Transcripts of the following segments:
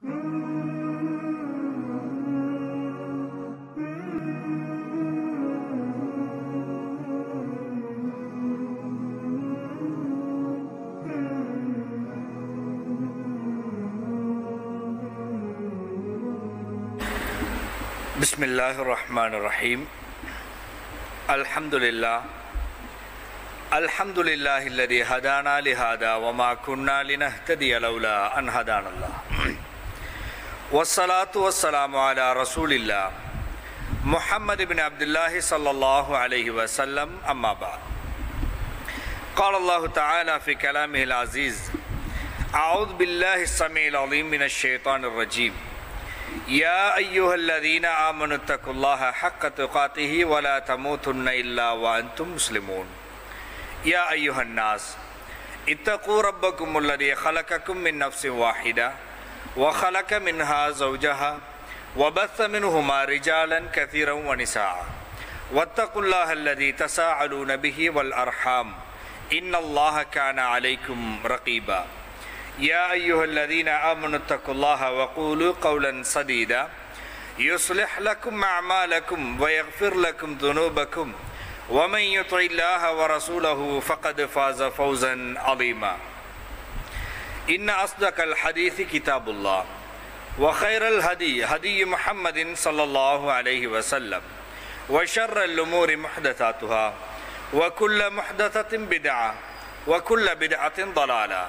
بسم الله الرحمن الرحيم الحمد لله الحمد لله الذي هدانا لهذا وما كنا لنهتدي لولا أن هدانا الله والصلاة والسلام على رسول الله محمد بن عبد الله صلى الله عليه وسلم أما بعد قال الله تعالى في كلامه العزيز أعوذ بالله السميع العظيم من الشيطان الرجيم يا أيها الذين آمنوا اتقوا الله حق تقاته ولا تموتن إلا وأنتم مسلمون يا أيها الناس اتقوا ربكم الذي خلقكم من نفس واحدة وخلق منها زوجها وبث منهما رجالا كثيرا ونساء واتقوا الله الذي تساءلون به والأرحام إن الله كان عليكم رقيبا يا أيها الذين آمنوا اتقوا الله وقولوا قولا سديدا يصلح لكم أعمالكم ويغفر لكم ذنوبكم ومن يطع الله ورسوله فقد فاز فوزا عظيما إن أصدق الحديث كتاب الله وخير الهدي هدي محمد صلى الله عليه وسلم وشر الأمور محدثاتها وكل محدثة بدعة وكل بدعة ضلالة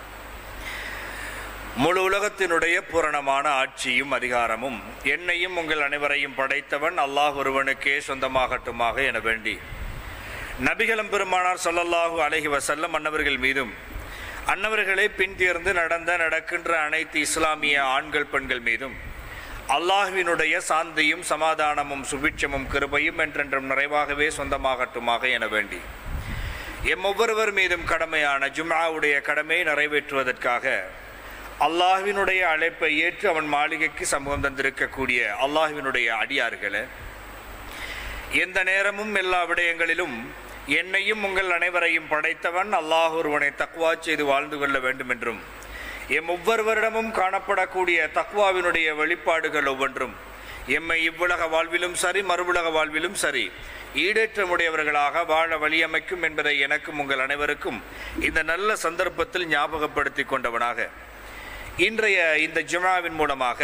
முழு உலகத்தினுடைய பூரணமான ஆட்சியும் அதிகாரமும் என்னையும் உங்கள் அனைவரையும் படைத்தவன் அல்லாஹ் ஒருவனுக்கே சொந்தமாகட்டுமாக என வேண்டி நபிகளும் பெருமானார் சொல்லல்லாஹு அலஹி வசல்லம் அன்னவர்கள் மீதும் அன்னவர்களை பின்தேர்ந்து நடந்த நடக்கின்ற அனைத்து இஸ்லாமிய ஆண்கள் பெண்கள் மீதும் அல்லாஹுவினுடைய சாந்தியும் சமாதானமும் சுபிட்சமும் கிருபையும் என்றென்றும் நிறைவாகவே சொந்தமாகட்டுமாக என வேண்டி எம் ஒவ்வொருவர் மீதும் கடமையான ஜும்ஆவுடைய கடமையை நிறைவேற்றுவதற்காக அல்லாஹ்வினுடைய அழைப்பை ஏற்று அவன் மாளிகைக்கு சமூகம் தந்திருக்கக்கூடிய அல்லாஹ்வினுடைய அடியார்களே எந்த நேரமும் எல்லா விடயங்களிலும் என்னையும் உங்கள் அனைவரையும் படைத்தவன் அல்லாஹ் ஒருவனை தக்குவா செய்து வாழ்ந்து கொள்ள வேண்டும் என்றும் எம் ஒவ்வொருவரிடமும் காணப்படக்கூடிய தக்குவாவினுடைய வெளிப்பாடுகள் ஒவ்வொன்றும் எம்மை இவ்வுலக வாழ்விலும் சரி மறுவுலக வாழ்விலும் சரி ஈடேற்றமுடையவர்களாக வாழ வழியமைக்கும் என்பதை எனக்கும் உங்கள் அனைவருக்கும் இந்த நல்ல சந்தர்ப்பத்தில் ஞாபகப்படுத்தி கொண்டவனாக இன்றைய இந்த ஜுமாவின் மூலமாக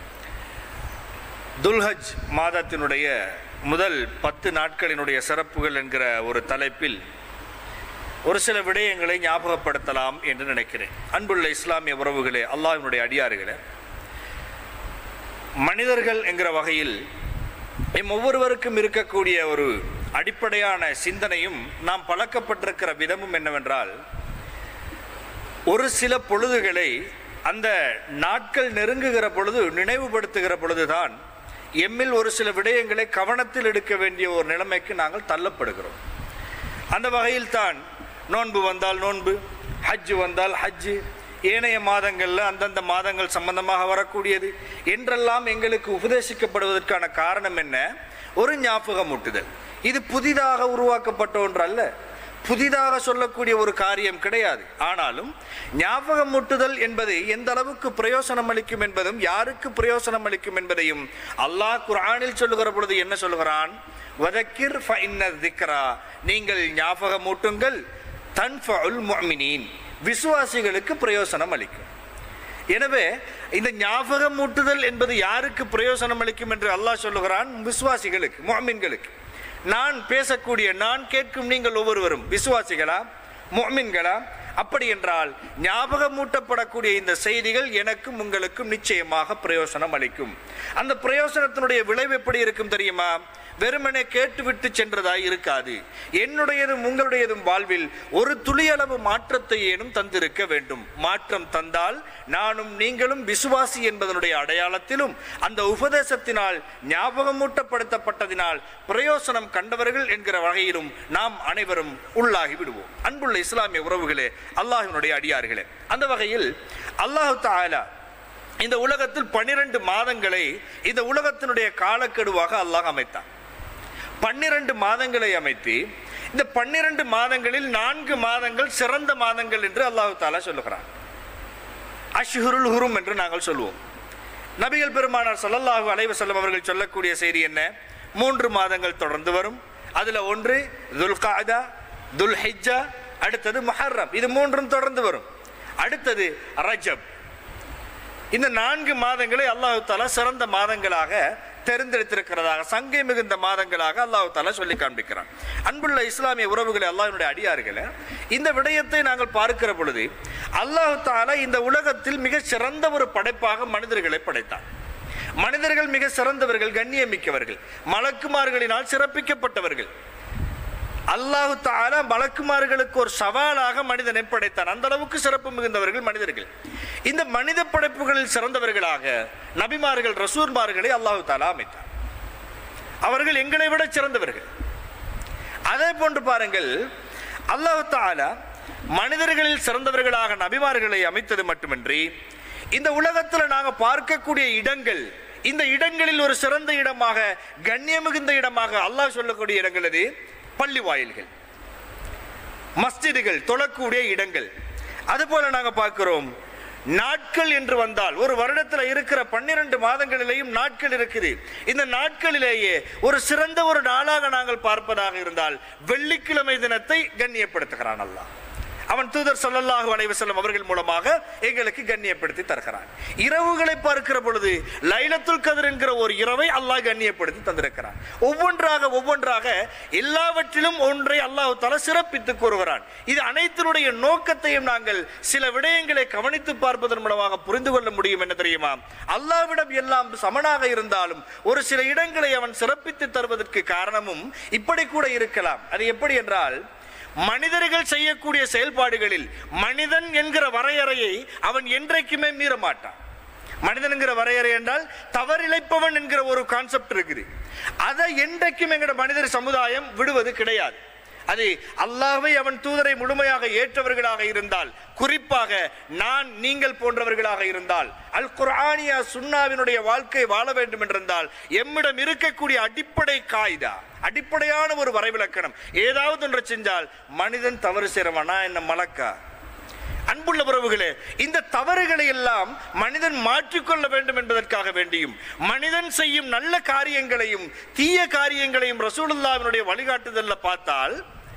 துல்ஹஜ் மாதத்தினுடைய முதல் பத்து நாட்களினுடைய சிறப்புகள் என்கிற ஒரு தலைப்பில் ஒரு சில விடயங்களை ஞாபகப்படுத்தலாம் என்று நினைக்கிறேன் அன்புள்ள இஸ்லாமிய உறவுகளே அல்லாஹினுடைய அடியார்களே மனிதர்கள் என்கிற வகையில் எம் ஒவ்வொருவருக்கும் இருக்கக்கூடிய ஒரு அடிப்படையான சிந்தனையும் நாம் பழக்கப்பட்டிருக்கிற விதமும் என்னவென்றால் ஒரு சில பொழுதுகளை அந்த நாட்கள் நெருங்குகிற பொழுது நினைவுபடுத்துகிற பொழுதுதான் எம்மில் ஒரு சில விடயங்களை கவனத்தில் எடுக்க வேண்டிய ஒரு நிலைமைக்கு நாங்கள் தள்ளப்படுகிறோம் அந்த வகையில் தான் நோன்பு வந்தால் நோன்பு ஹஜ்ஜு வந்தால் ஹஜ்ஜு ஏனைய மாதங்களில் அந்தந்த மாதங்கள் சம்பந்தமாக வரக்கூடியது என்றெல்லாம் எங்களுக்கு உபதேசிக்கப்படுவதற்கான காரணம் என்ன ஒரு ஞாபகமூட்டுதல் இது புதிதாக உருவாக்கப்பட்ட ஒன்று அல்ல புதிதாக சொல்லக்கூடிய ஒரு காரியம் கிடையாது ஆனாலும் ஞாபகம் முட்டுதல் என்பது எந்த அளவுக்கு பிரயோசனம் அளிக்கும் என்பதும் யாருக்கு பிரயோசனம் அளிக்கும் என்பதையும் அல்லாஹ் குரானில் சொல்லுகிற பொழுது என்ன சொல்லுகிறான் வதக்கிர் திக்ரா நீங்கள் ஞாபகமூட்டுங்கள் தன்ஃபுல் முஅமினீன் விசுவாசிகளுக்கு பிரயோசனம் அளிக்கும் எனவே இந்த ஞாபகம் மூட்டுதல் என்பது யாருக்கு பிரயோசனம் அளிக்கும் என்று அல்லாஹ் சொல்லுகிறான் விசுவாசிகளுக்கு முஅமின்களுக்கு நான் பேசக்கூடிய நான் கேட்கும் நீங்கள் ஒவ்வொருவரும் விசுவாசிகளா மொமின்களா அப்படி என்றால் ஞாபகம் மூட்டப்படக்கூடிய இந்த செய்திகள் எனக்கும் உங்களுக்கும் நிச்சயமாக பிரயோசனம் அளிக்கும் அந்த பிரயோசனத்தினுடைய விளைவு எப்படி இருக்கும் தெரியுமா வெறுமனே கேட்டுவிட்டு சென்றதாய் இருக்காது என்னுடையதும் உங்களுடையதும் வாழ்வில் ஒரு துளியளவு மாற்றத்தை ஏனும் தந்திருக்க வேண்டும் மாற்றம் தந்தால் நானும் நீங்களும் விசுவாசி என்பதனுடைய அடையாளத்திலும் அந்த உபதேசத்தினால் ஞாபகமூட்டப்படுத்தப்பட்டதினால் பிரயோசனம் கண்டவர்கள் என்கிற வகையிலும் நாம் அனைவரும் உள்ளாகி விடுவோம் அன்புள்ள இஸ்லாமிய உறவுகளே அல்லாஹினுடைய அடியார்களே அந்த வகையில் அல்லாஹு தாலா இந்த உலகத்தில் பன்னிரண்டு மாதங்களை இந்த உலகத்தினுடைய காலக்கெடுவாக அல்லாஹ் அமைத்தான் பன்னிரண்டு மாதங்களை அமைத்து இந்த பன்னிரண்டு மாதங்களில் நான்கு மாதங்கள் சிறந்த மாதங்கள் என்று அல்லாஹு தாலா சொல்லுகிறான் அஷ்ஹுருல் ஹுரும் என்று நாங்கள் சொல்லுவோம் நபிகள் பெருமானார் ஸல்லல்லாஹு அலைஹி வஸல்லம் அவர்கள் சொல்லக்கூடிய செய்தி என்ன மூன்று மாதங்கள் தொடர்ந்து வரும் அதுல ஒன்று துல்காதா துல்ஹிஜ்ஜா அடுத்தது முஹர்ரம் இது மூன்றும் தொடர்ந்து வரும் அடுத்தது ரஜப் இந்த நான்கு மாதங்களை அல்லாஹு தாலா சிறந்த மாதங்களாக தெரிந்தெடுத்திருக்கிறதாக சங்கை மிகுந்த மாதங்களாக அல்லாஹு தாலா சொல்லி காண்பிக்கிறான் அன்புள்ள இஸ்லாமிய உறவுகளை அல்லாஹ்வினுடைய அடியார்களே இந்த விடயத்தை நாங்கள் பார்க்கிற பொழுது அல்லாஹு தாலா இந்த உலகத்தில் மிக சிறந்த ஒரு படைப்பாக மனிதர்களை படைத்தான் மனிதர்கள் மிக சிறந்தவர்கள் கண்ணியமிக்கவர்கள் மலக்குமார்களினால் சிறப்பிக்கப்பட்டவர்கள் அல்லாஹு தாலா மலக்குமார்களுக்கு ஒரு சவாலாக மனிதனை படைத்தான் அந்த அளவுக்கு சிறப்பு மிகுந்தவர்கள் மனிதர்கள் இந்த மனித படைப்புகளில் சிறந்தவர்களாக நபிமார்கள் ரசூர்மார்களை அல்லாஹு தாலா அமைத்தார் அவர்கள் எங்களை விட சிறந்தவர்கள் அதே போன்று பாருங்கள் அல்லாஹு தாலா மனிதர்களில் சிறந்தவர்களாக நபிமார்களை அமைத்தது மட்டுமின்றி இந்த உலகத்தில் நாங்கள் பார்க்கக்கூடிய இடங்கள் இந்த இடங்களில் ஒரு சிறந்த இடமாக கண்ணியமிகுந்த இடமாக அல்லாஹ் சொல்லக்கூடிய இடங்கள் அது பள்ளி வாயில்கள் மஸ்ஜிதுகள் தொழக்கூடிய இடங்கள் அதுபோல நாங்க பார்க்கிறோம் நாட்கள் என்று வந்தால் ஒரு வருடத்துல இருக்கிற பன்னிரண்டு மாதங்களிலேயும் நாட்கள் இருக்குது இந்த நாட்களிலேயே ஒரு சிறந்த ஒரு நாளாக நாங்கள் பார்ப்பதாக இருந்தால் வெள்ளிக்கிழமை தினத்தை கண்ணியப்படுத்துகிறான் அல்லாஹ் அவன் தூதர் ஸல்லல்லாஹு அலைஹி வஸல்லம் அவர்கள் மூலமாக எங்களுக்கு கண்ணியப்படுத்தி தருகிறான் இரவுகளை பார்க்கிற பொழுது லைலத்துல் கதிர் என்கிற ஒரு இரவை அல்லாஹ் கண்ணியப்படுத்தி தந்திருக்கிறான் ஒவ்வொன்றாக ஒவ்வொன்றாக எல்லாவற்றிலும் ஒன்றை அல்லாஹ் தஆலா சிறப்பித்து கூறுகிறான் இது அனைத்தினுடைய நோக்கத்தையும் நாங்கள் சில விடயங்களை கவனித்து பார்ப்பதன் மூலமாக புரிந்து கொள்ள முடியும் என்ன தெரியுமா அல்லாவிடம் எல்லாம் சமனாக இருந்தாலும் ஒரு சில இடங்களை அவன் சிறப்பித்து தருவதற்கு காரணமும் இப்படி கூட இருக்கலாம் அது எப்படி என்றால் மனிதர்கள் செய்யக்கூடிய செயல்பாடுகளில் மனிதன் என்கிற வரையறையை அவன் என்றைக்குமே மீற மாட்டான் மனிதன்கிற வரையறை என்றால் தவறிழைப்பவன் என்கிற ஒரு கான்செப்ட் இருக்குது அதை என்றைக்கும் எங்கட மனிதர் சமுதாயம் விடுவது கிடையாது அது அல்லாஹ்வை அவன் தூதரை முழுமையாக ஏற்றவர்களாக இருந்தால் குறிப்பாக நான் நீங்கள் போன்றவர்களாக இருந்தால் அல் குர்ஆனியா சுன்னாவினுடைய வாழ்க்கை வாழ வேண்டும் என்றிருந்தால் எம்மிடம் இருக்கக்கூடிய அடிப்படை காய்தா அடிப்படையான ஒரு வரைவிலக்கணம் ஏதாவது ஒன்று செஞ்சால் மனிதன் தவறு செய்றவனா என்ன மலக்கா அன்புள்ள உறவுகளே இந்த தவறுகளை எல்லாம் மனிதன் மாற்றிக்கொள்ள வேண்டும் என்பதற்காக வேண்டியும் மனிதன் செய்யும் நல்ல காரியங்களையும் தீய காரியங்களையும் ரசூலுல்லாவினுடைய வழிகாட்டுதல்ல பார்த்தால்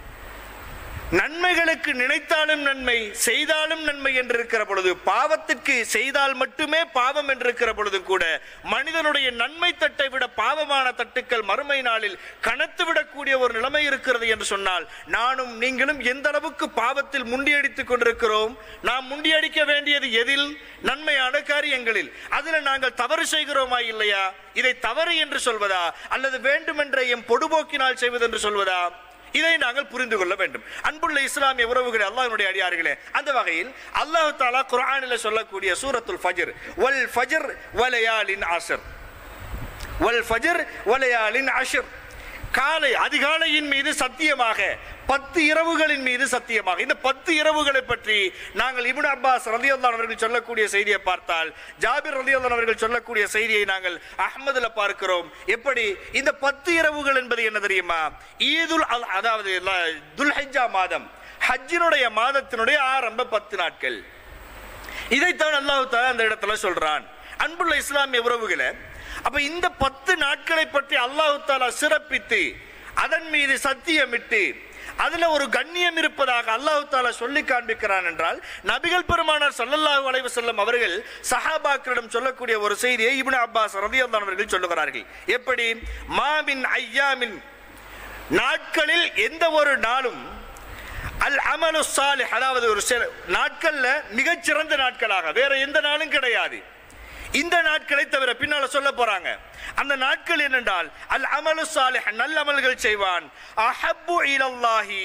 நன்மைகளுக்கு நினைத்தாலும் நன்மை செய்தாலும் நன்மை என்று இருக்கிற பொழுது பாவத்திற்கு செய்தால் மட்டுமே பாவம் என்று இருக்கிற பொழுது கூட மனிதனுடைய நன்மை தட்டை விட பாவமான தட்டுக்கள் மறுமை நாளில் கனத்து விடக்கூடிய ஒரு நிலைமை இருக்கிறது என்று சொன்னால் நானும் நீங்களும் எந்த அளவுக்கு பாவத்தில் முண்டியடித்துக் கொண்டிருக்கிறோம் நாம் முண்டியடிக்க வேண்டியது எதில் நன்மையான காரியங்களில் அதில் நாங்கள் தவறு செய்கிறோமா இல்லையா இதை தவறு என்று சொல்வதா அல்லது வேண்டுமென்ற எம் பொடுபோக்கினால் செய்வது என்று சொல்வதா இதை நாங்கள் புரிந்து கொள்ள வேண்டும் அன்புள்ள இஸ்லாமிய உறவுகளை அல்லாஹ்வுடைய அடியார்களே அந்த வகையில் அல்லாஹ் தாலா குர்ஆனில் சொல்லக்கூடிய சூரத்துல் ஃபஜர் வல் ஃபஜர் வலயாலின் அஷர் வல் ஃபஜர் வலயாலின் அஷர் காலை அதிகாலையின் மீது சத்தியமாக பத்து இரவுகளின் மீது சத்தியமாக இந்த பத்து இரவுகளை பற்றி நாங்கள் இப்னு அப்பாஸ் ரலியல்லாஹு அவர்கள் சொல்லக்கூடிய செய்தியை பார்த்தால் ஜாபிர் ரலியல்லாஹு அவர்கள் சொல்லக்கூடிய செய்தியை நாங்கள் அஹ்மதுல பார்க்கிறோம் எப்படி இந்த பத்து இரவுகள் என்பது என்ன தெரியுமா ஈதுல் அல் அதாவது ல- துல்ஹிஜ்ஜா மாதம் ஹஜ்ஜினுடைய மாதத்தினுடைய ஆரம்ப பத்து நாட்கள் இதைத்தான் அல்லாஹ் தஆலா அந்த இடத்துல சொல்றான் அன்புள்ள இஸ்லாமிய உறவுகளே அப்ப இந்த பத்து நாட்களை பற்றி அல்லாஹ் தாலா சிறப்பித்து அதன் மீது சத்தியமிட்டு அதுல ஒரு கண்ணியம் இருப்பதாக அல்லாஹ் தாலா சொல்லி காண்பிக்கிறான் என்றால் நபிகள் பெருமானார் ஸல்லல்லாஹு அலைஹி வஸல்லம் அவர்கள் சஹாபாக்களிடம் சொல்லக்கூடிய ஒரு செய்தியை இப்னு அப்பாஸ் ரலியல்லாஹு அவர்கள் சொல்லுகிறார்கள் எப்படி மாமின் ஐயாமின் நாட்களில் எந்த ஒரு நாளும் அல் அமலு சாலிஹ் அதாவது ஒரு சில நாட்கள்ல மிகச்சிறந்த நாட்களாக வேற எந்த நாளும் கிடையாது இந்த நாட்களை தவிர பின்னால சொல்ல போறாங்க அந்த நாட்கள் என்னென்றால் அல் அமலு சாலிஹ் நல்ல அமல்கள் செய்வான் அஹப்பு இலல்லாஹி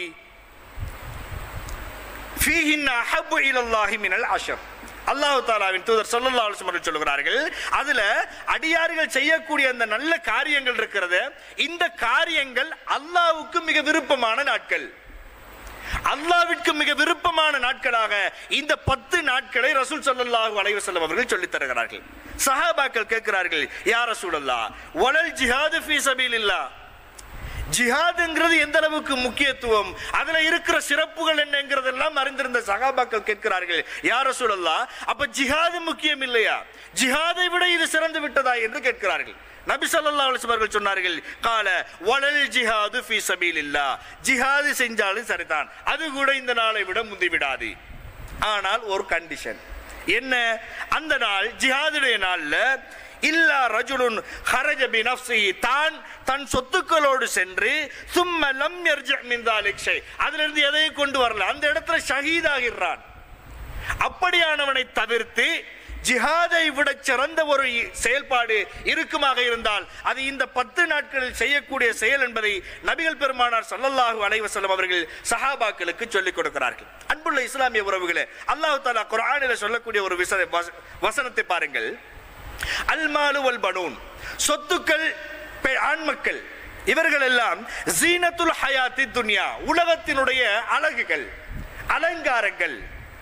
ஃபீஹின் அஹப்பு இலல்லாஹி மினல் அஷர் அல்லாஹ் தாலாவின் தூதர் ஸல்லல்லாஹு அலைஹி வஸல்லம் சொல்லுகிறார்கள் அதுல அடியார்கள் செய்யக்கூடிய அந்த நல்ல காரியங்கள் இருக்கிறது இந்த காரியங்கள் அல்லாஹ்வுக்கு மிக விருப்பமான நாட்கள் அல்லாவிற்கு மிக விருப்பமான நாட்களாக இந்த பத்து நாட்களை ரசூல் ஸல்லல்லாஹு அலைஹி வஸல்லம் அவர்கள் சொல்லித் தருகிறார்கள் சஹாபாக்கள் கேட்கிறார்கள் யா ரசூலல்லாஹ் வலல் ஜிஹாது ஃபீ சபீலில்லாஹ் ஜிஹாதுங்கிறது எந்த அளவுக்கு முக்கியத்துவம் அதுல இருக்கிற சிறப்புகள் என்னங்கிறதெல்லாம் அறிந்திருந்த சகாபாக்கள் கேட்கிறார்கள் யார சொல்லலாம் அப்ப ஜிஹாது முக்கியம் இல்லையா ஜிஹாதை விட இது சிறந்து விட்டதா என்று கேட்கிறார்கள் நபி ஸல்லல்லாஹு அலைஹி வஸல்லம் அவர்கள் சொன்னார்கள் கால வலல் ஜிஹாது ஃபீ சபீலில்லா ஜிஹாது செஞ்சாலும் சரிதான் அது கூட இந்த நாளை விட முந்தி விடாது ஆனால் ஒரு கண்டிஷன் என்ன அந்த நாள் ஜிஹாதுடைய நாள்ல இல்லா ரஜுலுன் ஹரஜ பி நஃப்ஸிஹி தான் தன் சொத்துக்களோடு சென்று சும்ம லம் யர்ஜி மின் தாலிக் ஷை அதிலிருந்து எதையும் கொண்டு வரல அந்த இடத்துல ஷஹீதாகிறான் அப்படியானவனை தவிர்த்து ஜிஹாதை விட சிறந்த ஒரு இ- செயல்பாடு இருக்குமாக இருந்தால் அது இந்த பத்து நாட்களில் செய்யக்கூடிய செயல் என்பதை நபிகள் பெருமானார் ஸல்லல்லாஹு அலைஹி வஸல்லம் அவர்கள் சஹாபாக்களுக்கு சொல்லிக் கொடுக்கிறார்கள் அன்புள்ள இஸ்லாமிய உறவுகளே அல்லாஹ் தஆலா குர்ஆனில் சொல்லக்கூடிய ஒரு விச வச- வசனத்தை பாருங்கள் அல்மாலு வல் பனூன் சொத்துக்கள் பெ- ஆண்மக்கள் இவர்கள் எல்லாம் ஜீனத்துல் ஹயாத்தி துன்யா உலகத்தினுடைய அழகுகள் அலங்காரங்கள்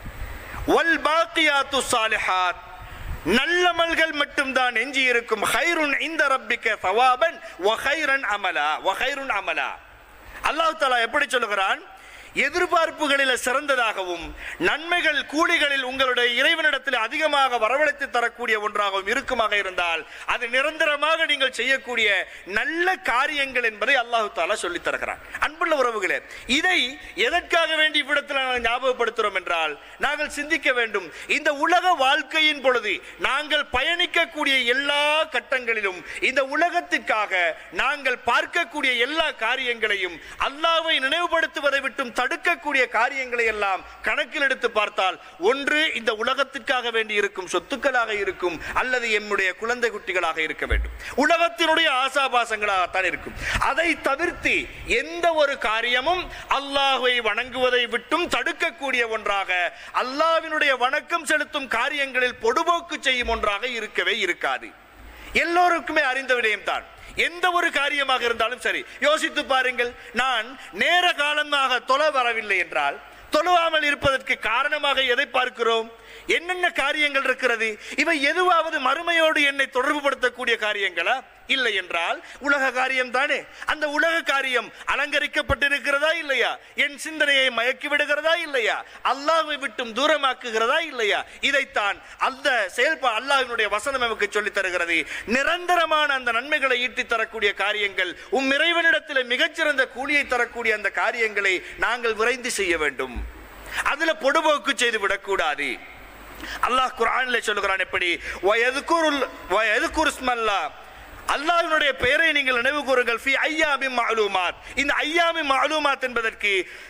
வல் பாக்கியாத்து சாலிஹாத் நல்லமல்கள் மட்டும்தான் எஞ்சி இருக்கும் ஹைருன் இந்த ரப்பிக்க சவாபன் வ ஹைரன் அமலா வ ஹைருன் அமலா அல்லாஹ் தஆலா எப்படி சொல்லுகிறான் எதிர்பார்ப்புகளில் சிறந்ததாகவும் நன்மைகள் கூலிகளில் உங்களுடைய இறைவனிடத்தில் அதிகமாக வரவழைத்து தரக்கூடிய ஒன்றாகவும் இருக்குமாக இருந்தால் அது நிரந்தரமாக நீங்கள் செய்யக்கூடிய நல்ல காரியங்கள் என்பதை அல்லாஹு தாலா சொல்லித் தருகிறான் அன்புள்ள உறவுகளே இதை எதற்காக வேண்டி இவ்விடத்தில் நாங்கள் ஞாபகப்படுத்துகிறோம் என்றால் நாங்கள் சிந்திக்க வேண்டும் இந்த உலக வாழ்க்கையின் பொழுது நாங்கள் பயணிக்கக்கூடிய எல்லா கட்டங்களிலும் இந்த உலகத்திற்காக நாங்கள் பார்க்கக்கூடிய எல்லா காரியங்களையும் அல்லாவை நினைவுபடுத்துவதை விட்டும் தடுக்கக்கூடிய காரியங்களை எல்லாம் கணக்கில் எடுத்து பார்த்தால் ஒன்று இந்த உலகத்திற்காக வேண்டி இருக்கும் சொத்துக்களாக இருக்கும் அல்லது எம்முடைய குழந்தை குட்டிகளாக இருக்க வேண்டும் உலகத்தினுடைய ஆசாபாசங்களாகத்தான் இருக்கும் அதை தவிர்த்து எந்த ஒரு காரியமும் அல்லாஹ்வை வணங்குவதை விட்டும் தடுக்கக்கூடிய ஒன்றாக அல்லாஹ்வினுடைய வணக்கம் செலுத்தும் காரியங்களில் பொடுபோக்கு செய்யும் ஒன்றாக இருக்கவே இருக்காது எல்லோருக்குமே அறிந்த விடயம்தான் எந்த ஒரு காரியமாக இருந்தாலும் சரி யோசித்து பாருங்கள் நான் நேர காலமாக தொலை வரவில்லை என்றால் தொழுவாமல் இருப்பதற்கு காரணமாக எதை பார்க்கிறோம் என்னென்ன காரியங்கள் இருக்கிறது இவை எதுவாவது மறுமையோடு என்னை தொடர்புபடுத்தக்கூடிய காரியங்களா இல்லை என்றால் உலக காரியம் தானே அந்த உலக காரியம் அலங்கரிக்கப்பட்டிருக்கிறதா இல்லையா என் சிந்தனையை மயக்கி விடுகிறதா இல்லையா அல்லாஹ்வை விட்டும் தூரமாக்குகிறதா இல்லையா இதைத்தான் அந்த செயல்பா அல்லாஹ்வினுடைய வசனம் நமக்கு சொல்லித் தருகிறது நிரந்தரமான அந்த நன்மைகளை ஈட்டித் தரக்கூடிய காரியங்கள் உம் இறைவனிடத்தில் மிகச்சிறந்த கூலியை தரக்கூடிய அந்த காரியங்களை நாங்கள் விரைந்து செய்ய வேண்டும் அதுல பொடுபோக்கு செய்து விடக்கூடாது அல்லாஹ் குர்ஆனிலே சொல்லுகிறான் எப்படி வயதுகுருல் வயதுகுருஸ்மல்லா அல்லாஹ்வினுடைய பெயரை நீங்கள் நினைவு கூறுங்கள் ஃபி ஐயாமி மஅலூமாத் இந்த ஐயாமி மஅலூமாத் என்பதற்கு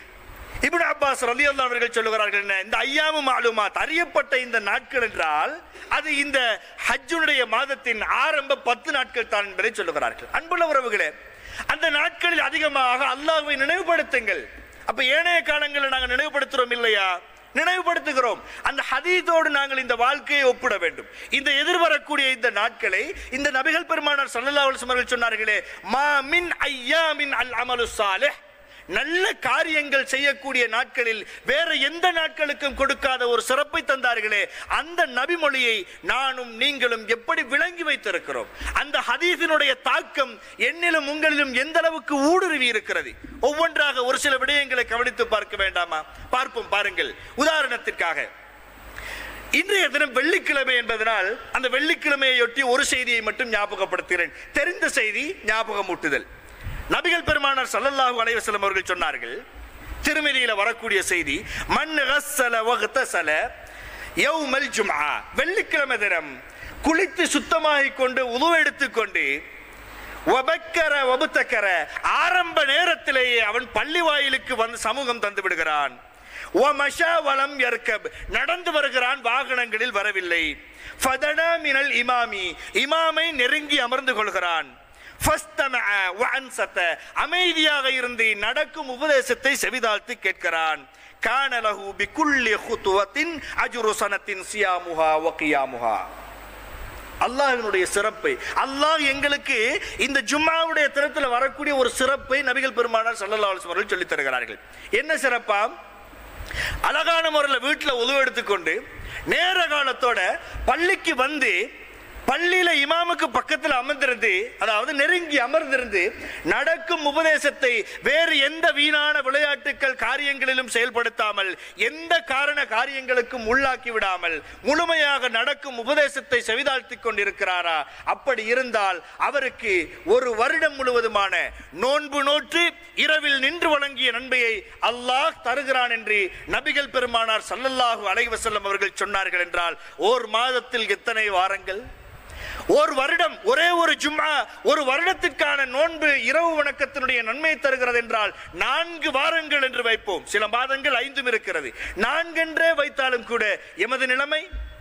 இப்னு அப்பாஸ் ரலியல்லாஹு அவர்கள் சொல்லுகிறார்கள் என்ன இந்த ஐயாமு மாலுமாத் அறியப்பட்ட இந்த நாட்கள் என்றால் அது இந்த ஹஜ்ஜுடைய மாதத்தின் ஆரம்ப பத்து நாட்கள் தான் என்பதை சொல்லுகிறார்கள் அன்புள்ள உறவுகளே அந்த நாட்களில் அதிகமாக அல்லாஹ்வை நினைவுபடுத்துங்கள் அப்ப ஏனைய காலங்களில் நாங்கள் நினைவுபடுத்துறோம் இல்லையா நினைவுபடுத்துகிறோம் அந்த ஹதீதோடு நாங்கள் இந்த வாழ்க்கையை ஒப்பிட வேண்டும் இந்த எதிர்வரக்கூடிய இந்த நாட்களை இந்த நபிகள் பெருமானார் ஸல்லல்லாஹு அலைஹி வஸல்லம் அவர்கள் சொன்னார்களே மா மின் ஐயாமின் அல் அமலு சாலிஹ் நல்ல காரியங்கள் செய்யக்கூடிய நாட்களில் வேற எந்த நாட்களுக்கும் கொடுக்காத ஒரு சிறப்பை தந்தார்களே அந்த நபிமொழியை நானும் நீங்களும் எப்படி விளங்கி வைத்திருக்கிறோம் அந்த ஹதீஸினுடைய தாக்கம் என்னிலும் உங்களிலும் எந்த அளவுக்கு ஊடுருவி இருக்கிறது ஒவ்வொன்றாக ஒரு சில விடயங்களை கவனித்து பார்க்க வேண்டாமா பார்ப்போம் பாருங்கள் உதாரணத்திற்காக இன்றைய தினம் வெள்ளிக்கிழமை என்பதனால் அந்த வெள்ளிக்கிழமையொட்டி ஒரு செய்தியை மட்டும் ஞாபகப்படுத்துகிறேன் தெரிந்த செய்தி ஞாபகமூட்டுதல் நபிகள் பெருமானார் ஸல்லல்லாஹு அலைஹி வஸல்லம் அவர்கள் சொன்னார்கள் திருமதியில வரக்கூடிய செய்தி மன் கஸ்ஸல வக்தஸல யௌமல் ஜும்ஆ வெள்ளிக்கிழமை தினம் குளித்து சுத்தமாகிக் கொண்டு உதுவு எடுத்துக்கொண்டு வபக்கர வபுத்தக்கர ஆரம்ப நேரத்திலேயே அவன் பள்ளி வாயிலுக்கு வந்து சமூகம் தந்து விடுகிறான் வமஷா வலம் யர்கப் நடந்து வருகிறான் வாகனங்களில் வரவில்லை ஃபதனா மினல் இமாமி இமாமை நெருங்கி அமர்ந்து கொள்கிறான் ஃபஸ்தமஅ வஅன்சத அமைதியாக இருந்து நடக்கும் உபதேசத்தை செவிதாழ்த்து கேட்கிறான் கான லஹு பிகுல்லி குத்துவத்தின் அஜ்ரு சனத்தின் சியாமுஹா வ கியாமுஹா அல்லாஹ்வினுடைய சிறப்பை அல்லாஹ் எங்களுக்கு இந்த ஜும்மாவுடைய தினத்தில் வரக்கூடிய ஒரு சிறப்பை நபிகள் பெருமானார் ஸல்லல்லாஹு அலைஹி வஸல்லம் அவர்கள் சொல்லித் தருகிறார்கள் என்ன சிறப்பா அழகான முறையில் வீட்டில் உதவு எடுத்துக்கொண்டு நேர காலத்தோட பள்ளிக்கு வந்து பள்ளியில இமாமுக்கு பக்கத்தில் அமர்ந்திருந்து அதாவது நெருங்கி அமர்ந்திருந்து நடக்கும் உபதேசத்தை வேறு எந்த வீணான விளையாட்டுக்கள் காரியங்களிலும் செயல்படுத்தாமல் எந்த காரண காரியங்களுக்கும் உள்ளாக்கி விடாமல் முழுமையாக நடக்கும் உபதேசத்தை செவிதாழ்த்திக் கொண்டிருக்கிறாரா அப்படி இருந்தால் அவருக்கு ஒரு வருடம் முழுவதுமான நோன்பு நோற்று இரவில் நின்று வழங்கிய நன்மையை அல்லாஹ் தருகிறான் என்று நபிகள் பெருமானார் சல்லல்லாஹு அலைஹி வஸல்லம் அவர்கள் சொன்னார்கள் என்றால் ஓர் மாதத்தில் எத்தனை வாரங்கள் ஒரு வருடம் ஒரே ஒரு ஜும்மா ஒரு வருடத்திற்கான நோன்பு இரவு வணக்கத்தினுடைய நன்மை தருகிறது என்றால் நான்கு வாரங்கள் என்று வைப்போம் சில மாதங்கள் ஐந்தும் இருக்கிறது நான்கென்றே வைத்தாலும் கூட எமது நிலைமை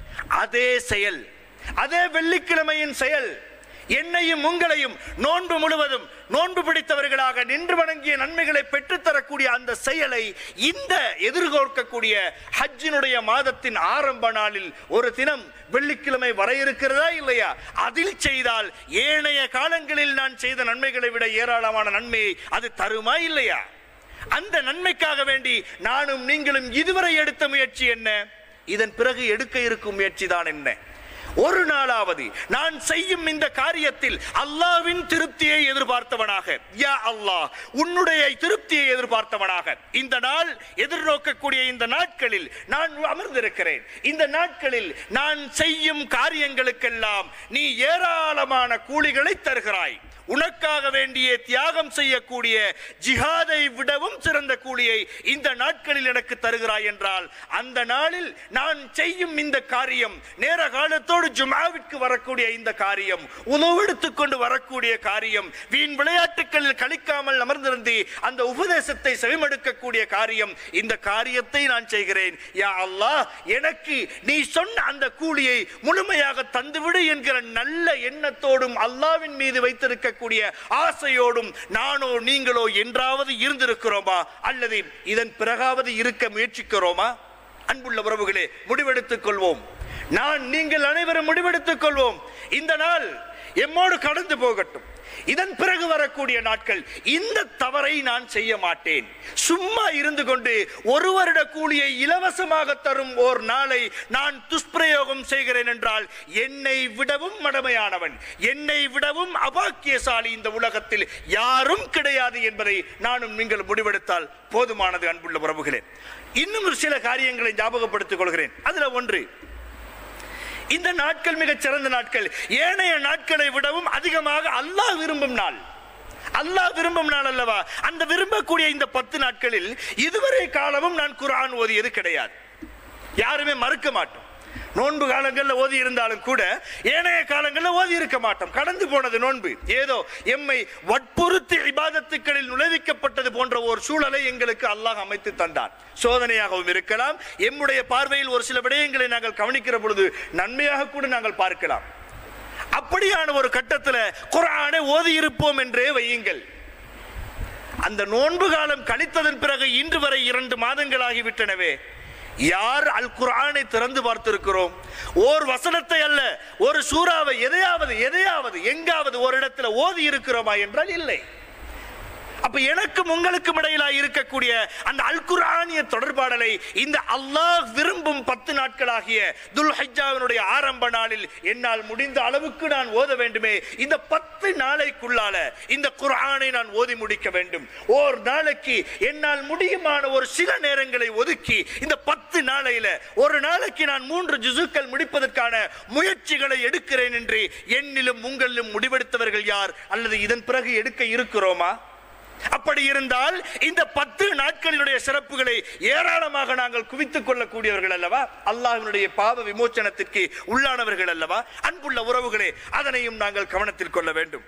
அதே செயல் அதே வெள்ளிக்கிழமையின் செயல் என்னையும் உங்களையும் நோன்பு முழுவதும் நோன்பு பிடித்தவர்களாக நின்று வணங்கிய நன்மைகளை பெற்றுத்தரக்கூடிய அந்த செயலை இந்த எதிர்கோர்க்கக்கூடிய ஹஜ்ஜினுடைய மாதத்தின் ஆரம்ப நாளில் ஒரு தினம் வெள்ளிக்கிழமை வர இருக்கிறதா இல்லையா அதில் செய்தால் ஏனைய காலங்களில் நான் செய்த நன்மைகளை விட ஏராளமான நன்மையை அது தருமா இல்லையா அந்த நன்மைக்காக வேண்டி நானும் நீங்களும் இதுவரை எடுத்த முயற்சி என்ன இதன் பிறகு எடுக்க இருக்கும் முயற்சி தான் என்ன ஒரு நாளாவது நான் செய்யும் இந்த காரியத்தில் அல்லாவின் திருப்தியை எதிர்பார்த்தவனாக யா அல்லாஹ் உன்னுடைய திருப்தியை எதிர்பார்த்தவனாக இந்த நாள் எதிர்நோக்கக்கூடிய இந்த நாட்களில் நான் அமர்ந்திருக்கிறேன் இந்த நாட்களில் நான் செய்யும் காரியங்களுக்கெல்லாம் நீ ஏராளமான கூலிகளை தருகிறாய் உனக்காக வேண்டிய தியாகம் செய்யக்கூடிய ஜிஹாதை விடவும் சிறந்த கூலியை இந்த நாட்களில் எனக்கு தருகிறாய் என்றால் அந்த நாளில் நான் செய்யும் இந்த காரியம் நேர காலத்தோடு ஜுமாவிற்கு வரக்கூடிய இந்த காரியம் உணவெடுத்துக் கொண்டு வரக்கூடிய காரியம் வீண் விளையாட்டுகளில் கழிக்காமல் அமர்ந்திருந்து அந்த உபதேசத்தை செவிமடுக்கக்கூடிய காரியம் இந்த காரியத்தை நான் செய்கிறேன் யா அல்லாஹ் எனக்கு நீ சொன்ன அந்த கூலியை முழுமையாக தந்துவிடு என்கிற நல்ல எண்ணத்தோடும் அல்லாவின் மீது வைத்திருக்கக்கூடிய ஆசையோடும் நானோ நீங்களோ என்றாவது இருந்திருக்கிறோமா அல்லது இதன் பிறகாவது இருக்க முயற்சிக்கிறோமா அன்புள்ள உறவுகளே முடிவெடுத்துக் கொள்வோம் நான் நீங்கள் அனைவரும் முடிவெடுத்துக் கொள்வோம் இந்த நாள் எம்மோடு கடந்து போகட்டும் இதன் பிறகு வரக்கூடிய நாட்கள் இந்த தவறை நான் செய்ய மாட்டேன் சும்மா இருந்து கொண்டு ஒரு வருட கூலியை இலவசமாக தரும் ஓர் நாளை நான் துஷ்பிரயோகம் செய்கிறேன் என்றால் என்னை விடவும் மடமையானவன் என்னை விடவும் அபாக்கியசாலி இந்த உலகத்தில் யாரும் கிடையாது என்பதை நானும் நீங்கள் முடிவெடுத்தால் போதுமானது அன்புள்ள உறவுகளே இன்னும் ஒரு சில காரியங்களை ஞாபகப்படுத்திக் கொள்கிறேன் அதுல ஒன்று இந்த நாட்கள் மிகச் சிறந்த நாட்கள் ஏனைய நாட்களை விடவும் அதிகமாக அல்லாஹ் விரும்பும் நாள் அல்லாஹ் விரும்பும் நாள் அல்லவா அந்த விரும்பக்கூடிய இந்த பத்து நாட்களில் இதுவரை காலமும் நான் குர்ஆன் ஓதியது கிடையாது யாருமே மறுக்க மாட்டோம் நோன்பு காலங்களில் ஓதி இருந்தாலும் கூட ஏனைய காலங்களில் ஓதி இருக்க மாட்டோம் கடந்து போனது நோன்பு ஏதோ எம்மை வற்புறுத்தி இபாதத்துக்களில் நுழைவிக்கப்பட்டது போன்ற ஒரு சூழலை எங்களுக்கு அல்லாஹ் அமைத்து தந்தான் சோதனையாகவும் இருக்கலாம் எம்முடைய பார்வையில் ஒரு சில விடயங்களை நாங்கள் கவனிக்கிற பொழுது நன்மையாக கூட நாங்கள் பார்க்கலாம் அப்படியான ஒரு கட்டத்தில் குரானை ஓதி இருப்போம் என்றே வையுங்கள் அந்த நோன்பு காலம் கழித்ததன் பிறகு இன்று வரை இரண்டு மாதங்களாகிவிட்டனவே யார் அல் குர்ஆனை திறந்து பார்த்திருக்கிறோம் ஓர் வசனத்தை அல்ல ஒரு சூறாவை எதையாவது எதையாவது எங்காவது ஒரு இடத்துல ஓதி இருக்கிறோமா என்றால் இல்லை அப்ப எனக்கும் உங்களுக்கும் இடையிலா இருக்கக்கூடிய அந்த அல் குர்ஆனிய தொடர்பாடலை இந்த அல்லாஹ் விரும்பும் பத்து நாட்களாகிய துல் ஹஜ்ஜாவினுடைய ஆரம்ப நாளில் என்னால் முடிந்த அளவுக்கு நான் ஓத வேண்டுமே இந்த பத்து நாளைக்குள்ளால இந்த குர்ஆனை நான் ஓதி முடிக்க வேண்டும் ஓர் நாளைக்கு என்னால் முடியுமான ஒரு சில நேரங்களை ஒதுக்கி இந்த பத்து நாளையில ஒரு நாளைக்கு நான் மூன்று ஜுசுக்கள் முடிப்பதற்கான முயற்சிகளை எடுக்கிறேன் என்று என்னிலும் உங்களிலும் முடிவெடுத்தவர்கள் யார் அல்லது இதன் பிறகு எடுக்க இருக்கிறோமா அப்படி இருந்தால் இந்த பத்து நாட்களினுடைய சிறப்புகளை ஏராளமாக நாங்கள் குவித்துக் கொள்ளக்கூடியவர்கள் அல்லவா அல்லாஹ்வினுடைய பாவ விமோச்சனத்திற்கு உள்ளானவர்கள் அல்லவா அன்புள்ள உறவுகளே அதனையும் நாங்கள் கவனத்தில் கொள்ள வேண்டும்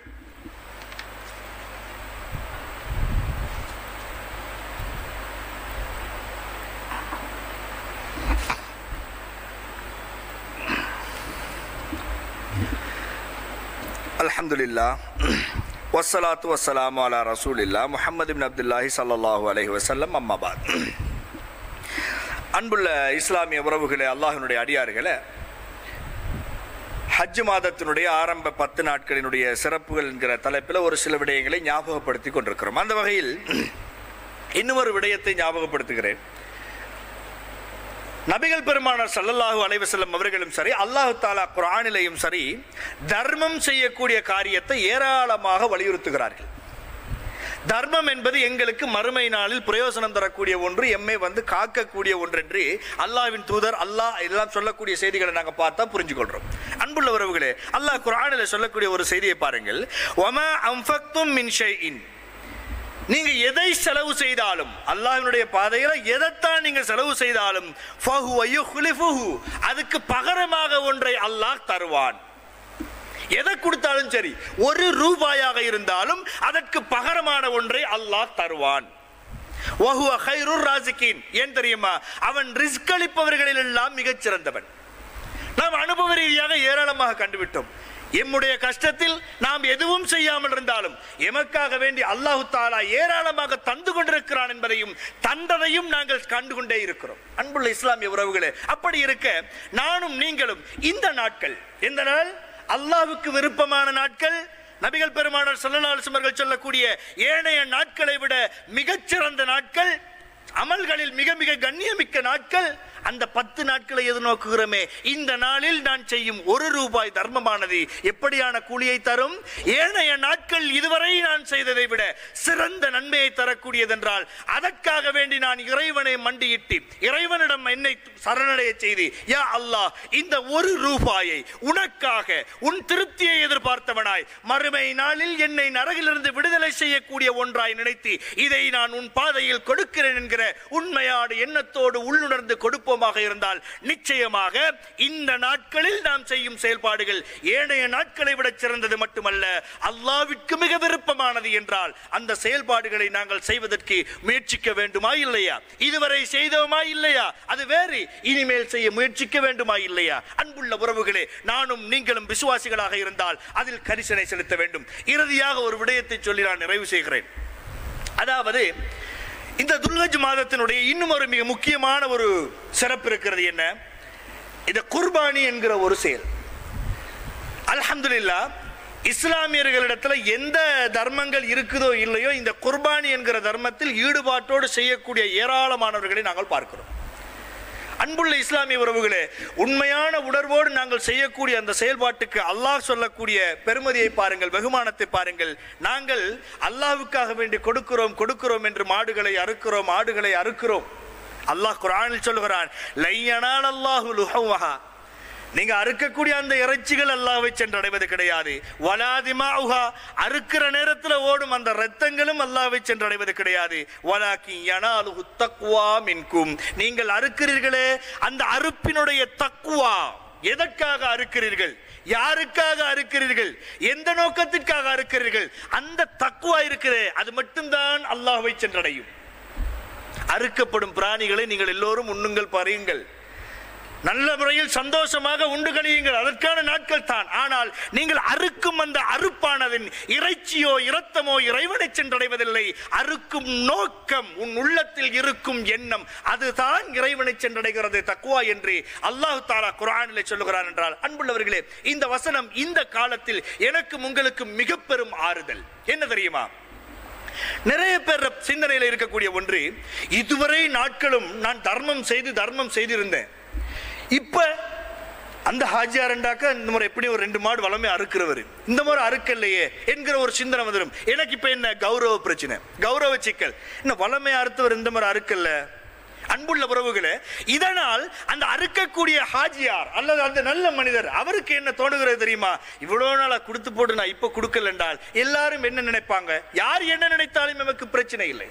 அல்ஹம்துலில்லாஹ் வஸ்ஸலாத்து வஸ்ஸலாமு அலா ரசூலில்லா முஹம்மது பின் அப்துல்லாஹி ஸல்லல்லாஹு அலைஹி வஸல்லம் அம்மாபாத் அன்புள்ள இஸ்லாமிய உறவுகளே அல்லாஹ்வினுடைய அடியார்களே ஹஜ் மாதத்தினுடைய ஆரம்ப பத்து நாட்களினுடைய சிறப்புகள் என்கிற தலைப்பில் ஒரு சில விடயங்களை ஞாபகப்படுத்தி கொண்டிருக்கிறோம் அந்த வகையில் இன்னும் ஒரு விடயத்தை ஞாபகப்படுத்துகிறேன் நபிகள் பெருமானார் ஸல்லல்லாஹு அலைஹி வஸல்லம் அவர்களும் சரி அல்லாஹ் தாலா குர்ஆனிலையும் சரி தர்மம் செய்யக்கூடிய காரியத்தை ஏராளமாக வலியுறுத்துகிறார்கள் தர்மம் என்பது எங்களுக்கு மறுமை நாளில் பிரயோசனம் தரக்கூடிய ஒன்று எம்மை வந்து காக்கக்கூடிய ஒன்று என்று அல்லாஹ்வின் தூதர் அல்லாஹ் எல்லாம் சொல்லக்கூடிய செய்திகளை நாங்க பார்த்தா புரிஞ்சுக்கொள்றோம் அன்புள்ள உறவுகளே அல்லாஹ் குர்ஆனில் சொல்லக்கூடிய ஒரு செய்தியை பாருங்கள் ஒமா அம்ஃபக்தும் மின் ஷைஇன் நீங்க எதை செலவு செய்தாலும் அல்லாஹ்வினுடைய பாதையில எதைத்தான் நீங்க செலவு செய்தாலும் ஃபஹுவ யுஹ்லிஃபுஹு. அதுக்கு பகரமாக ஒன்றை அல்லாஹ் தருவான் எதை கொடுத்தாலும் சரி ஒரு ரூபாயாக இருந்தாலும் அதற்கு பகரமான ஒன்றை அல்லாஹ் தருவான் வஹுவ கைருர் ராசிக்கின் ஏன் தெரியுமா அவன் ரிஸ்க் அளிப்பவர்களில் எல்லாம் மிகச் சிறந்தவன் நாம் அனுபவ ரீதியாக ஏராளமாக கண்டுவிட்டோம் எம்முடைய கஷ்டத்தில் நாம் எதுவும் செய்யாமல் இருந்தாலும் எமக்காக வேண்டி அல்லாஹு தாலா ஏராளமாக தந்து கொண்டிருக்கிறான் என்பதையும் தந்ததையும் நாங்கள் கண்டு கொண்டே இருக்கிறோம் அன்புள்ள இஸ்லாமிய உறவுகளே அப்படி இருக்க நானும் நீங்களும் இந்த நாட்கள் எந்த நாள் அல்லாஹ்வுக்கு விருப்பமான நாட்கள் நபிகள் பெருமானார் ஸல்லல்லாஹு அவர்கள் சொல்லக்கூடிய ஏனைய நாட்களை விட மிகச்சிறந்த நாட்கள் அமல்களில் மிக மிக கண்ணியமிக்க நாட்கள் அந்த பத்து நாட்களை எதிர்நோக்குகிறோமே இந்த நாளில் நான் செய்யும் ஒரு ரூபாய் தர்மமானது எப்படியான கூலியை தரும் ஏனைய நாட்கள் இதுவரை நான் செய்ததை விட சிறந்த நன்மையை தரக்கூடியதென்றால் அதற்காக வேண்டி நான் இறைவனை மண்டியிட்டு இறைவனிடம் என்னை சரணடைய செய்து யா அல்லாஹ் இந்த ஒரு ரூபாயை உனக்காக உன் திருப்தியை எதிர்பார்த்தவனாய் மறுமை நாளில் என்னை நரகிலிருந்து விடுதலை செய்யக்கூடிய ஒன்றாய் நினைத்து இதை நான் உன் பாதையில் கொடுக்கிறேன் என்கிற உண்மையாடு எண்ணத்தோடு உள்ளுணர்ந்து கொடுப்போமாக இருந்தால் நிச்சயமாக இந்த நாட்களில் நாம் செய்யும் செயல்பாடுகள் ஏனைய நாட்களை விட சிறந்தது மட்டுமல்ல அல்லாவிற்கு மிக விருப்பமானது என்றால் அந்த செயல்பாடுகளை நாங்கள் செய்வதற்கு முயற்சிக்க வேண்டுமா இல்லையா இதுவரை செய்தோமா இல்லையா அது வேறு இனிமேல் செய்ய முயற்சிக்க வேண்டுமா இல்லையா அன்புள்ள உறவுகளே நானும் நீங்களும் விசுவாசிகளாக இருந்தால் அதில் கரிசனை செலுத்த வேண்டும் இறுதியாக ஒரு விடயத்தை சொல்லி நான் நிறைவு செய்கிறேன் அதாவது இந்த துல்ஹஜ் மாதத்தினுடைய இன்னும் ஒரு மிக முக்கியமான ஒரு சிறப்பு இருக்கிறது என்ன இந்த குர்பானி என்கிற ஒரு செயல் அல்ஹம்துலில்லா இஸ்லாமியர்களிடத்துல எந்த தர்மங்கள் இருக்குதோ இல்லையோ இந்த குர்பானி என்கிற தர்மத்தில் ஈடுபாட்டோடு செய்யக்கூடிய ஏராளமானவர்களை நாங்கள் பார்க்கிறோம் அன்புள்ள இஸ்லாமிய உறவுகளே உண்மையான உணர்வோடு நாங்கள் செய்யக்கூடிய அந்த செயல்பாட்டுக்கு அல்லாஹ் சொல்லக்கூடிய பெருமதியை பாருங்கள் வெகுமானத்தை பாருங்கள் நாங்கள் அல்லாஹ்வுக்காக வேண்டி கொடுக்கிறோம் கொடுக்கிறோம் என்று மாடுகளை அறுக்கிறோம் ஆடுகளை அறுக்கிறோம் அல்லாஹ் குர்ஆனில் சொல்லுகிறான் லையனால் அல்லாஹு லுஹவஹா நீங்க அறுக்கக்கூடிய அந்த இறைச்சிகள் அல்லாஹ்வை சென்றடைவது கிடையாது வலாதிமாஹா அறுக்கிற நேரத்தில் ஓடும் அந்த ரத்தங்களும் அல்லாஹ்வை சென்றடைவது கிடையாது வலாக்கி யனாலுஹு தக்வா மின்கும் நீங்கள் அறுக்கிறீர்களே அந்த அறுப்பினுடைய தக்குவா எதற்காக அறுக்கிறீர்கள் யாருக்காக அறுக்கிறீர்கள் எந்த நோக்கத்திற்காக அறுக்கிறீர்கள் அந்த தக்குவா இருக்கிறே அது மட்டும்தான் அல்லாஹ்வை சென்றடையும் அறுக்கப்படும் பிராணிகளை நீங்கள் எல்லோரும் உண்ணுங்கள் பறியுங்கள் நல்ல முறையில் சந்தோஷமாக உண்டு கழியுங்கள் அதற்கான நாட்கள் தான் ஆனால் நீங்கள் அறுக்கும் அந்த அறுப்பானதின் இறைச்சியோ இரத்தமோ இறைவனை சென்றடைவதில்லை அறுக்கும் நோக்கம் உன் உள்ளத்தில் இருக்கும் எண்ணம் அதுதான் இறைவனை சென்றடைகிறது தக்குவா என்று அல்லாஹு தாலா குரானிலே சொல்லுகிறான் என்றால் அன்புள்ளவர்களே இந்த வசனம் இந்த காலத்தில் எனக்கும் உங்களுக்கு மிக பெரும் ஆறுதல் என்ன தெரியுமா நிறைய பேர் சிந்தனையில் இருக்கக்கூடிய ஒன்று இதுவரை நாட்களும் நான் தர்மம் செய்து தர்மம் செய்திருந்தேன் இப்ப அந்த ஹாஜியாரண்டாக்க இந்த முறை எப்படி ஒரு ரெண்டு மாடு வளமே அறுக்கிறவர் இந்த முறை அறுக்கலையே என்கிற ஒரு சிந்தனை வந்துடும் எனக்கு இப்ப என்ன கௌரவ பிரச்சனை கௌரவ சிக்கல் என்ன வளமே அறுத்தவர் இந்த முறை அறுக்கல அன்புள்ள உறவுகளே இதனால் அந்த அறுக்கக்கூடிய ஹாஜியார் அல்லது அந்த நல்ல மனிதர் அவருக்கு என்ன தோணுகிறது தெரியுமா இவ்வளவு நாளா கொடுத்து போட்டு நான் இப்ப கொடுக்கல என்றால் எல்லாரும் என்ன நினைப்பாங்க யார் என்ன நினைத்தாலும் நமக்கு பிரச்சனை இல்லை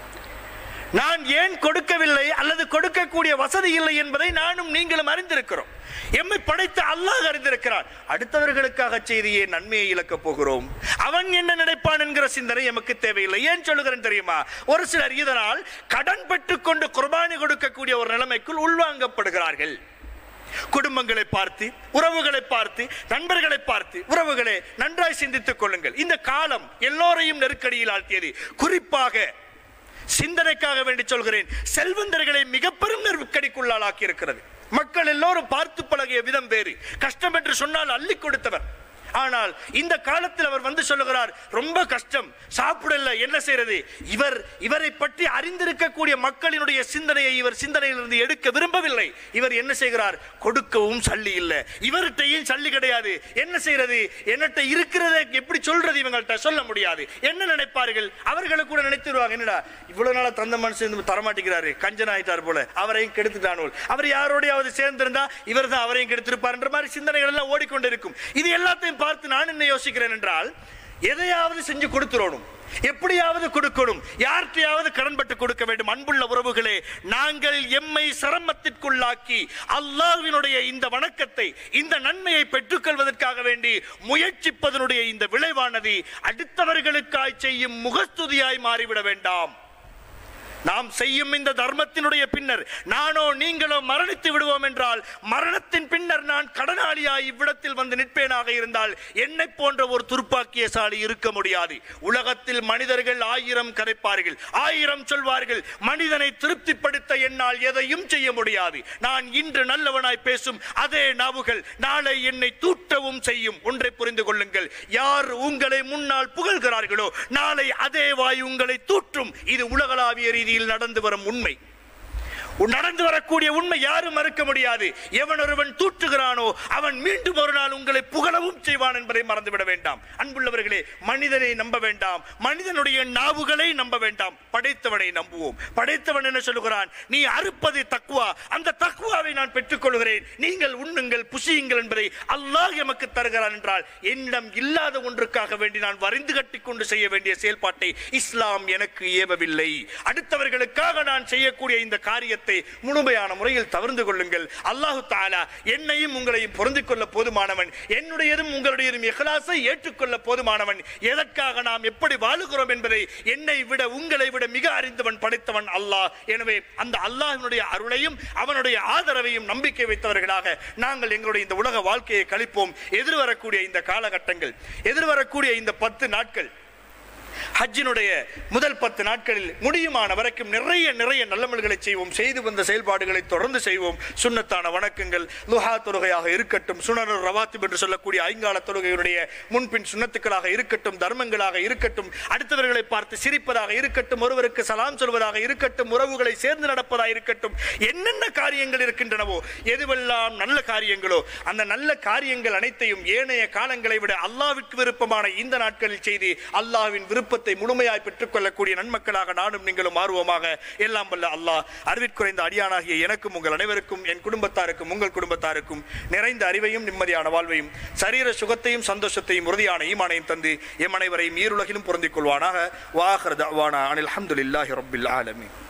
நான் ஏன் கொடுக்கவில்லை அல்லது கொடுக்கக்கூடிய வசதி இல்லை என்பதை நானும் நீங்களும் அறிந்திருக்கிறோம் எம்மை படைத்த அல்லாஹ் அறிந்திருக்கிறான் அடுத்தவர்களுக்காக செய்தியே நன்மையை இழக்கப் போகிறோம் அவன் என்ன நினைப்பான் என்கிற சிந்தனை எமக்கு தேவையில்லை ஏன் சொல்லுகிறேன் தெரியுமா ஒரு சிலர் இதனால் கடன் பெற்றுக்கொண்டு குர்பானி கொடுக்கக்கூடிய ஒரு நிலைமைக்குள் உள்வாங்கப்படுகிறார்கள் குடும்பங்களை பார்த்து உறவுகளை பார்த்து நண்பர்களை பார்த்து உறவுகளை நன்றாய் சிந்தித்துக் கொள்ளுங்கள் இந்த காலம் எல்லோரையும் நெருக்கடியில் ஆழ்த்தியது குறிப்பாக சிந்தனைக்காக வேண்டி சொல்கிறேன் செல்வந்தர்களை மிக பெரும் நெருக்கடிக்குள்ளாளாக்கி இருக்கிறது மக்கள் எல்லோரும் பார்த்து பழகிய விதம் வேறு கஷ்டம் என்று சொன்னால் அள்ளி கொடுத்தவர் ஆனால் இந்த காலத்தில் அவர் வந்து சொல்லுகிறார் ரொம்ப கஷ்டம் சாப்பிடல என்ன செய்யறது இவர் இவரை பற்றி அறிந்திருக்கக்கூடிய மக்களினுடைய சிந்தனையை இவர் சிந்தனையிலிருந்து எடுக்க விரும்பவில்லை இவர் என்ன செய்கிறார் கொடுக்கவும் சல்லி இல்லை இவர்கிட்டையும் சல்லி கிடையாது என்ன செய்யறது என்னட்ட இருக்கிறத எப்படி சொல்றது இவங்கள்ட்ட சொல்ல முடியாது என்ன நினைப்பார்கள் அவர்களுக்கு கூட நினைத்துருவாங்க என்னடா இவ்வளவு நாளா தந்த மனுஷன் தரமாட்டேங்கிறாரு கஞ்சன் ஆயிட்டார் போல அவரையும் கெடுத்துட்டானோல் அவர் யாரோடையாவது சேர்ந்திருந்தா இவர் தான் அவரையும் கெடுத்திருப்பார்ன்ற மாதிரி சிந்தனைகள் எல்லாம் ஓடிக்கொண்டிருக்கும் இது எல்லாத்தையும் பார்த்து நான் என்ன யோசிக்கிறேன் என்றால் எதையாவது செஞ்சு கொடுத்துடணும் எப்படியாவது கொடுக்கணும் யார்கிட்டயாவது கடன்பட்டு கொடுக்க வேண்டும் அன்புள்ள உறவுகளே நாங்கள் எம்மை சிரமத்திற்குள்ளாக்கி அல்லாஹ்வினுடைய இந்த வணக்கத்தை இந்த நன்மையை பெற்றுக்கொள்வதற்காக வேண்டி முயற்சிப்பதனுடைய இந்த விளைவானது அடுத்தவர்களுக்காய் செய்யும் முகஸ்துதியாய் மாறிவிட வேண்டாம் நாம் செய்யும் இந்த தர்மத்தினுடைய பின்னர் நானோ நீங்களோ மரணித்து விடுவோம் என்றால் மரணத்தின் பின்னர் நான் கடனாளியாய் இவ்விடத்தில் வந்து நிற்பேனாக இருந்தால் என்னை போன்ற ஒரு துர்ப்பாக்கியசாலி இருக்க முடியாது உலகத்தில் மனிதர்கள் ஆயிரம் கரைப்பார்கள் ஆயிரம் சொல்வார்கள் மனிதனை திருப்திப்படுத்த என்னால் எதையும் செய்ய முடியாது நான் இன்று நல்லவனாய் பேசும் அதே நாவுகள் நாளை என்னை தூட்டவும் செய்யும் ஒன்றை புரிந்து கொள்ளுங்கள் யார் உங்களை முன்னால் புகழ்கிறார்களோ நாளை அதே வாய் உங்களை தூற்றும் இது உலகளாவிய ரீதியில் நடந்து வரும் உண்மை நடந்து வரக்கூடிய உண்மை யாரும் மறுக்க முடியாது எவன் ஒருவன் தூற்றுகிறானோ அவன் மீண்டும் ஒரு நாள் உங்களை புகழவும் செய்வான் என்பதை மறந்துவிட வேண்டாம் அன்புள்ளவர்களே மனிதனை நம்ப வேண்டாம் மனிதனுடைய நாவுகளை நம்ப வேண்டாம் படைத்தவனை நம்புவோம் படைத்தவன் என்ன சொல்லுகிறான் நீ அறுப்பது தக்குவா அந்த தக்குவாவை நான் பெற்றுக்கொள்கிறேன் நீங்கள் உண்ணுங்கள் புசியுங்கள் என்பதை அல்லாஹ் எமக்கு தருகிறான் என்றால் என்னிடம் இல்லாத ஒன்றுக்காக வேண்டி நான் வரிந்து கட்டி கொண்டு செய்ய வேண்டிய செயல்பாட்டை இஸ்லாம் எனக்கு ஏவவில்லை அடுத்தவர்களுக்காக நான் செய்யக்கூடிய இந்த காரியத்தை முழுமையான முறையில் தவிர்த்து கொள்ளுங்கள் அல்லாஹு தாலா என்னையும் உங்களையும் பொருந்திக் கொள்ள போதுமானவன் என்னுடையதும் உங்களுடையதும் இஹ்லாஸை ஏற்றுக்கொள்ள போதுமானவன் எதற்காக நாம் எப்படி வாழுகிறோம் என்பதை என்னை விட உங்களை விட மிக அறிந்தவன் படைத்தவன் அல்லாஹ் எனவே அந்த அல்லாஹ்வினுடைய அருளையும் அவனுடைய ஆதரவையும் நம்பிக்கை வைத்தவர்களாக நாங்கள் எங்களுடைய இந்த உலக வாழ்க்கையை கழிப்போம் எதிர்வரக்கூடிய இந்த காலகட்டங்கள் எதிர்வரக்கூடிய இந்த பத்து நாட்கள் ஹஜ்ஜினுடைய முதல் பத்து நாட்களில் முடியுமான வரைக்கும் நிறைய நிறைய நல்லமல்களை செய்வோம் செய்து வந்த செயல்பாடுகளை தொடர்ந்து செய்வோம் சுன்னத்தான வணக்கங்கள் லுஹா தொழுகையாக இருக்கட்டும் சுனரு ரவாத்திப் என்று சொல்லக்கூடிய ஐங்கால தொழுகையினுடைய முன்பின் சுன்னத்துக்களாக இருக்கட்டும் தர்மங்களாக இருக்கட்டும் அடுத்தவர்களை பார்த்து சிரிப்பதாக இருக்கட்டும் ஒருவருக்கு சலாம் சொல்வதாக இருக்கட்டும் உறவுகளை சேர்ந்து நடப்பதாக இருக்கட்டும் என்னென்ன காரியங்கள் இருக்கின்றனவோ எதுவெல்லாம் நல்ல காரியங்களோ அந்த நல்ல காரியங்கள் அனைத்தையும் ஏனைய காலங்களை விட அல்லாவிற்கு விருப்பமான இந்த நாட்களில் செய்து அல்லாவின் விருப்பத்தை முழுமையாய் பெற்றுக்கொள்ளக்கூடிய நன்மக்களாக நானும் நீங்களும் ஆர்வமாக எல்லாம் வல்ல அல்லாஹ் அறிவிற்குறைந்த அடியானாகிய எனக்கும் உங்கள் அனைவருக்கும் என் குடும்பத்தாருக்கும் உங்கள் குடும்பத்தாருக்கும் நிறைந்த அறிவையும் நிம்மதியான வாழ்வையும் சரீர சுகத்தையும் சந்தோஷத்தையும் உறுதியான ஈமானையும் தந்து எம் அனைவரையும் ஈருலகிலும் பொருந்திக் கொள்வானாக வாஹர் தவானா அனில் அஹமதுல்லாஹி ரபில் ஆலமீன்